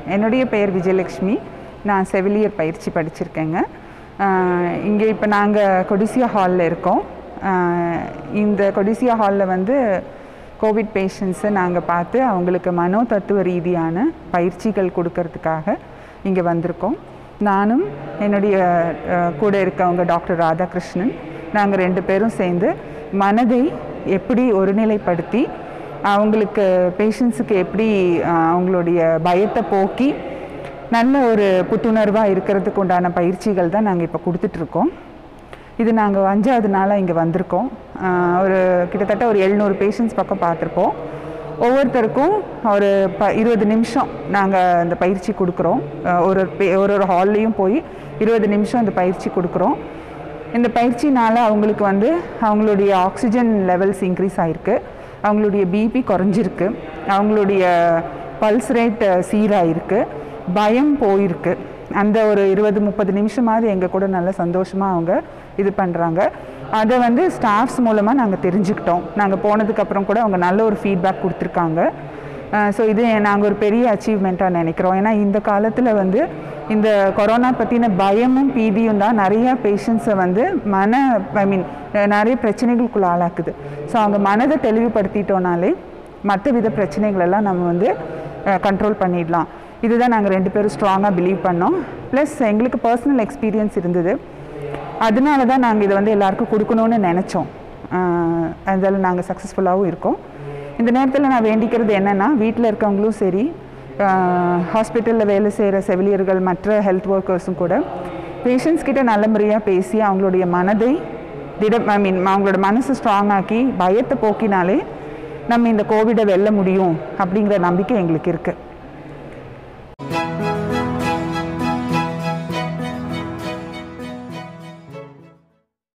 என்னுடைய பெயர் விஜயலக்ஷ்மி நான் செவிலியர் பயிற்சி படிச்சிருக்கேங்க இங்கே இப்போ நாங்கள் கொடிசியா ஹாலில் இருக்கோம் ஆஹ் இந்த கொடிசியா ஹாலில் வந்து கோவிட் பேஷண்ட்ஸை நாங்கள் பார்த்து அவங்களுக்கு மனோ தத்துவ ரீதியான பயிற்சிகள் கொடுக்கறதுக்காக இங்கே வந்திருக்கோம் நானும் என்னுடைய அஹ், கூட இருக்கவங்க டாக்டர் ராதாகிருஷ்ணன் நாங்கள் ரெண்டு பேரும் சேர்ந்து மனதை எப்படி ஒருநிலைப்படுத்தி அவங்களுக்கு பேஷண்ட்ஸுக்கு எப்படி அஹ், அவங்களுடைய பயத்தை போக்கி நல்ல ஒரு புத்துணர்வாக இருக்கிறதுக்கு உண்டான பயிற்சிகள் தான் நாங்கள் இப்போ கொடுத்துட்ருக்கோம் இது நாங்கள் அஞ்சாவது நாளாக இங்கே வந்திருக்கோம் ஆஹ் ஒரு கிட்டத்தட்ட ஒரு எழுநூறு பேஷண்ட்ஸ் பக்கம் பார்த்துருப்போம் ஒவ்வொருத்தருக்கும் ஒரு ப இருபது நிமிஷம் நாங்கள் இந்த பயிற்சி கொடுக்குறோம் ஆஹ் ஒரு ஒரு பே- ஒரு ஒரு ஹால்லையும் போய் இருபது நிமிஷம் இந்த பயிற்சி கொடுக்குறோம் இந்த பயிற்சினால் அவங்களுக்கு வந்து அவங்களுடைய ஆக்சிஜன் லெவல்ஸ் இன்க்ரீஸ் ஆகிருக்கு அவங்களுடைய பிபி குறைஞ்சிருக்கு அவங்களுடைய பல்ஸ் ரேட் சீராயிருக்கு பயம் போயிருக்கு அந்த ஒரு இருபது முப்பது நிமிஷமாவது எங்கள் கூட நல்ல சந்தோஷமாக அவங்க இது பண்ணுறாங்க அதை வந்து ஸ்டாஃப்ஸ் மூலமாக நாங்கள் தெரிஞ்சுக்கிட்டோம் நாங்கள் போனதுக்கப்புறம் கூட அவங்க நல்ல ஒரு ஃபீட்பேக் கொடுத்துருக்காங்க ஸோ இது நாங்கள் ஒரு பெரிய அச்சீவ்மெண்ட்டாக நினைக்கிறோம் ஏன்னா இந்த காலத்தில் வந்து இந்த கொரோனா பற்றின பயமும் பீதியும் தான் நிறையா பேஷண்ட்ஸை வந்து மன ஐ மீன் நிறைய பிரச்சனைகளுக்குள்ள ஆளாக்குது ஸோ அவங்க மனதை தெளிவுபடுத்திட்டோனாலே மற்ற வித பிரச்சனைகள் எல்லாம் நம்ம வந்து கண்ட்ரோல் பண்ணிடலாம் இதுதான் நாங்கள் ரெண்டு பேரும் ஸ்ட்ராங்காக பிலீவ் பண்ணோம் ப்ளஸ் எங்களுக்கு பர்சனல் எக்ஸ்பீரியன்ஸ் இருந்தது அதனால தான் நாங்கள் இதை வந்து எல்லாருக்கும் கொடுக்கணும்னு நினச்சோம் அதில் நாங்கள் சக்ஸஸ்ஃபுல்லாகவும் இருக்கோம் இந்த நேரத்தில் நான் வேண்டிக்கிறது என்னென்னா வீட்டில் இருக்கவங்களும் சரி ஹாஸ்பிட்டலில் வேலை செய்கிற செவிலியர்கள் மற்ற ஹெல்த் ஒர்க்கர்ஸும் கூட பேஷண்ட்ஸ் கிட்ட நல்ல முறையாக பேசி அவங்களுடைய மனதை திடம் ஐ மீன் அவங்களோட மனசை ஸ்ட்ராங் ஆக்கி பயத்தை போக்கினாலே நம்ம இந்த கோவிடை வெல்ல முடியும் அப்படிங்கிற நம்பிக்கை எங்களுக்கு இருக்குது